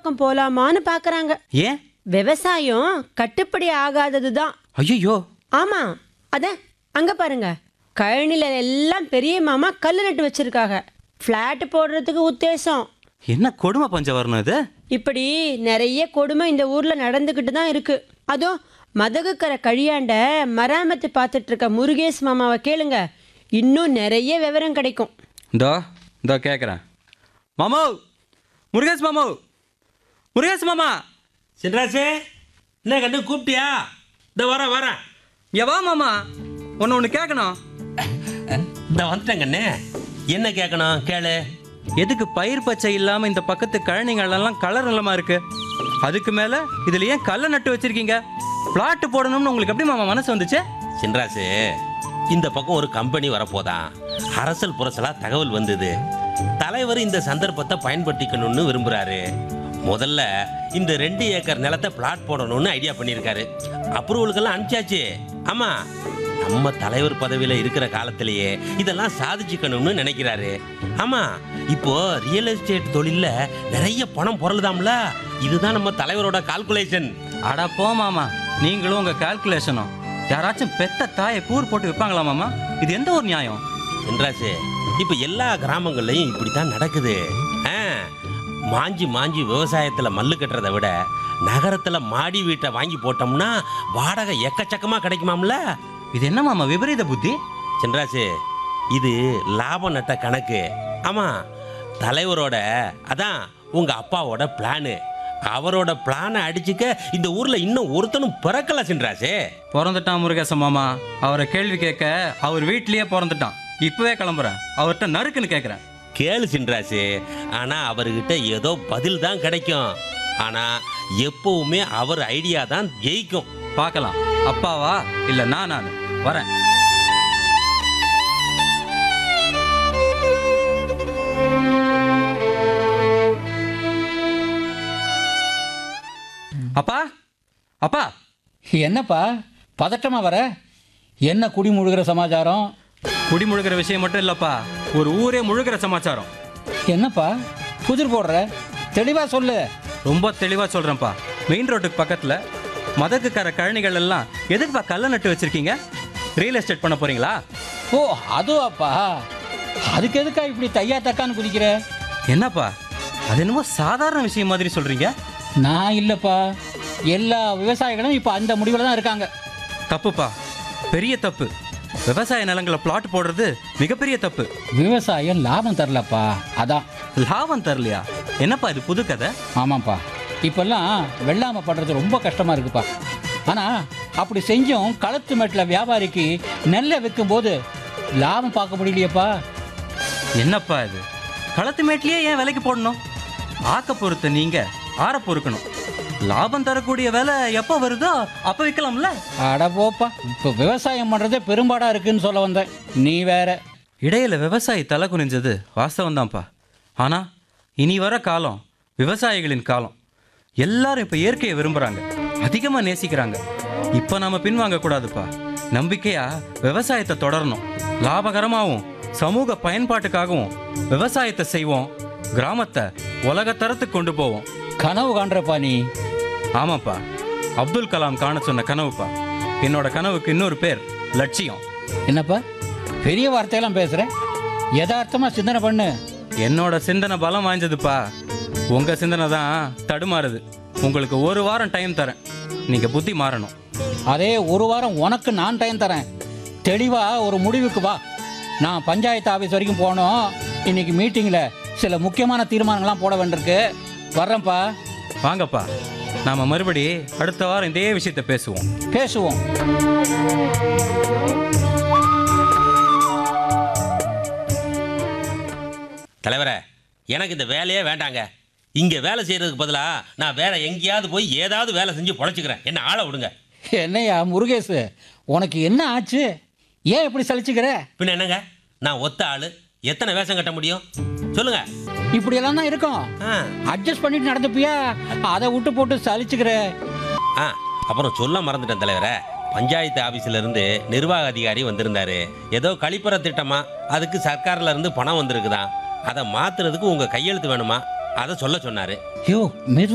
பக்கம் போலாமான்னு பார்க்கறாங்க ஏன் விவசாயம் கட்டுப்படி ஆகாதது தான் ஐயோ ஆமா அதான் அங்க பாருங்க கழனில எல்லாம் பெரிய மாமா கல் நட்டு வச்சிருக்காங்க ஃப்ளாட் போடுறதுக்கு உத்தேசம் என்ன கொடுமை பஞ்சம் வரணும் இது இப்படி நிறைய கொடுமை இந்த ஊர்ல நடந்துக்கிட்டு தான் இருக்கு அதோ மதகுக்கரை கழியாண்ட மராமத்து பார்த்துட்டு இருக்க முருகேஷ் மாமாவை கேளுங்க இன்னும் நிறைய விவரம் கிடைக்கும் இந்தோ இந்தோ கேட்குறேன் மாமோ முருகேஷ் மாமோ முருகேஷ் மாமா சின்ராசு என்ன கண்டு கூப்பிட்டியா இந்த வரேன் வரேன் இங்க வா மாமா ஒன்று ஒன்று கேட்கணும் இந்த வந்துட்டேன் கண்ணே என்ன கேட்கணும் கேளு எதுக்கு பயிர் பச்சை இல்லாமல் இந்த பக்கத்து கழனிங்களெல்லாம் கலர் நிலமா இருக்கு அதுக்கு மேலே இதில் ஏன் கல்லை நட்டு வச்சிருக்கீங்க பிளாட் போடணும்னு உங்களுக்கு எப்படி மாமா மனசு வந்துச்சு சின்ராசு இந்த பக்கம் ஒரு கம்பெனி வரப்போதான் அரசல் புரசலா தகவல் வந்தது தலைவர் இந்த சந்தர்ப்பத்தை பயன்படுத்திக்கணும்னு விரும்புறாரு முதல்ல இந்த ரெண்டு ஏக்கர் நிலத்தை பிளாட் போடணும்னு ஐடியா பண்ணியிருக்காரு அப்ரூவலுக்கெல்லாம் அனுப்பிச்சாச்சு ஆமா நம்ம தலைவர் பதவியில இருக்கிற காலத்திலேயே இதெல்லாம் சாதிச்சுக்கணும்னு நினைக்கிறாரு ஆமா இப்போ ரியல் எஸ்டேட் தொழில்ல நிறைய பணம் பொருளுதாம்ல இதுதான் நம்ம தலைவரோட கால்குலேஷன் அடா போ மாமா நீங்களும் உங்கள் கால்குலேஷனும் யாராச்சும் பெத்த தாயை கூர் போட்டு விற்பாங்களா மாமா இது எந்த ஒரு நியாயம் என்றாசு இப்ப எல்லா கிராமங்கள்லயும் இப்படித்தான் நடக்குது ஆ, மாஞ்சி மாஞ்சி விவசாயத்துல மல்லு கட்டுறதை விட நகரத்துல மாடி வீட்டை வாங்கி போட்டோம்னா வாடகை எக்கச்சக்கமா கிடைக்குமாம்ல இது என்ன மாமா விபரீத புத்தி சென்றாசு இது லாபம் நட்ட கணக்கு ஆமா தலைவரோட அதான் உங்க அப்பாவோட பிளானு அவரோட பிளானை அடிச்சுக்க இந்த ஊர்ல இன்னும் ஒருத்தனும் பிறக்கல சென்றாசே பிறந்துட்டான் முருகேசன் மாமா அவரை கேள்வி கேட்க அவர் வீட்லயே பிறந்துட்டான் இப்பவே கிளம்புறேன் அவர்கிட்ட நறுக்குன்னு கேட்குறேன் கேளு சின்ராசு ஆனா அவர்கிட்ட ஏதோ பதில் தான் கிடைக்கும் ஆனா எப்பவுமே அவர் ஐடியா தான் ஜெயிக்கும் பார்க்கலாம் அப்பாவா இல்ல நான் நான் வரேன் அப்பா அப்பா என்னப்பா பதட்டமா வர என்ன குடி முழுகிற சமாச்சாரம் குடி முழுகிற விஷயம் மட்டும் இல்லப்பா ஒரு ஊரே முழுகிற சமாச்சாரம் என்னப்பா புதிர் போடுற தெளிவா சொல்லு ரொம்ப தெளிவா சொல்றேன்ப்பா மெயின் ரோட்டுக்கு பக்கத்துல மதகுக்கார கழனிகள் எல்லாம் எதுக்குப்பா கல்ல நட்டு வச்சிருக்கீங்க ரியல் எஸ்டேட் பண்ண போறீங்களா ஓ அதுவாப்பா அதுக்கு எதுக்கா இப்படி தையா தக்கான்னு குதிக்கிற என்னப்பா அது என்னமோ சாதாரண விஷயம் மாதிரி சொல்றீங்க நான் இல்லைப்பா எல்லா விவசாயிகளும் இப்போ அந்த முடிவில் தான் இருக்காங்க தப்புப்பா பெரிய தப்பு விவசாய நிலங்களை பிளாட் போடுறது மிகப்பெரிய தப்பு விவசாயம் லாபம் தரலப்பா அதான் லாபம் தரலையா என்னப்பா இது புது கதை ஆமாப்பா இப்பெல்லாம் வெள்ளாமை படுறது ரொம்ப கஷ்டமாக இருக்குப்பா ஆனால் அப்படி செஞ்சும் களத்து மேட்டில் வியாபாரிக்கு நெல்லை விற்கும்போது லாபம் பார்க்க முடியலையேப்பா என்னப்பா இது களத்து மேட்லயே ஏன் விலைக்கு போடணும் ஆக்க பொறுத்த நீங்க ஆற பொறுக்கணும் லாபம் தரக்கூடிய வேலை எப்போ வருதோ அப்போ விற்கலாம்ல அட போப்பா இப்போ விவசாயம் பண்ணுறதே பெரும்பாடாக இருக்குன்னு சொல்ல வந்தேன் நீ வேற இடையில விவசாயி தலை குனிஞ்சது வாஸ்தவம் தான்ப்பா ஆனா இனி வர காலம் விவசாயிகளின் காலம் எல்லாரும் இப்ப இயற்கையை விரும்புறாங்க அதிகமா நேசிக்கிறாங்க இப்ப நாம பின்வாங்க கூடாதுப்பா நம்பிக்கையா விவசாயத்தை தொடரணும் லாபகரமாகவும் சமூக பயன்பாட்டுக்காகவும் விவசாயத்தை செய்வோம் கிராமத்தை உலகத்தரத்துக்கு கொண்டு போவோம் கனவு காண்றப்பா நீ ஆமாப்பா அப்துல் கலாம் காண சொன்ன கனவுப்பா என்னோட கனவுக்கு இன்னொரு பேர் லட்சியம் என்னப்பா பெரிய வார்த்தையெல்லாம் பேசுகிற யதார்த்தமாக சிந்தனை பண்ணு என்னோட சிந்தனை பலம் வாய்ஞ்சதுப்பா உங்க சிந்தனை தான் தடுமாறுது உங்களுக்கு ஒரு வாரம் டைம் தரேன் நீங்க புத்தி மாறணும் அதே ஒரு வாரம் உனக்கு நான் டைம் தரேன் தெளிவாக ஒரு முடிவுக்கு வா நான் பஞ்சாயத்து ஆஃபீஸ் வரைக்கும் போனோம் இன்னைக்கு மீட்டிங்கில் சில முக்கியமான தீர்மானங்கள்லாம் போட வேண்டியிருக்கு வர்றேன்ப்பா வாங்கப்பா நாம மறுபடி அடுத்த வாரம் இதே விஷயத்த பேசுவோம் பேசுவோம் தலைவரே எனக்கு இந்த வேலையே வேண்டாங்க இங்க வேலை செய்யறதுக்கு பதிலா நான் வேற எங்கேயாவது போய் ஏதாவது வேலை செஞ்சு பொழைச்சிக்கிறேன் என்ன ஆளை விடுங்க என்னய்யா முருகேஷ் உனக்கு என்ன ஆச்சு ஏன் இப்படி சலிச்சுக்கிற பின்ன என்னங்க நான் ஒத்த ஆளு எத்தனை வேஷம் கட்ட முடியும் சொல்லுங்க இப்படியெல்லாம் தான் இருக்கும் ஆ அட்ஜஸ்ட் பண்ணிட்டு நடந்துப்பியா அதை விட்டு போட்டு சலிச்சுக்கிற ஆ அப்புறம் சொல்ல மறந்துட்டேன் தலைவரே பஞ்சாயத்து ஆபீஸ்ல இருந்து நிர்வாக அதிகாரி வந்திருந்தாரு ஏதோ கழிப்பற திட்டமா அதுக்கு சர்க்கார்ல இருந்து பணம் வந்திருக்குதான் அதை மாத்துறதுக்கு உங்க கையெழுத்து வேணுமா அதை சொல்ல சொன்னாரு ஐயோ மெது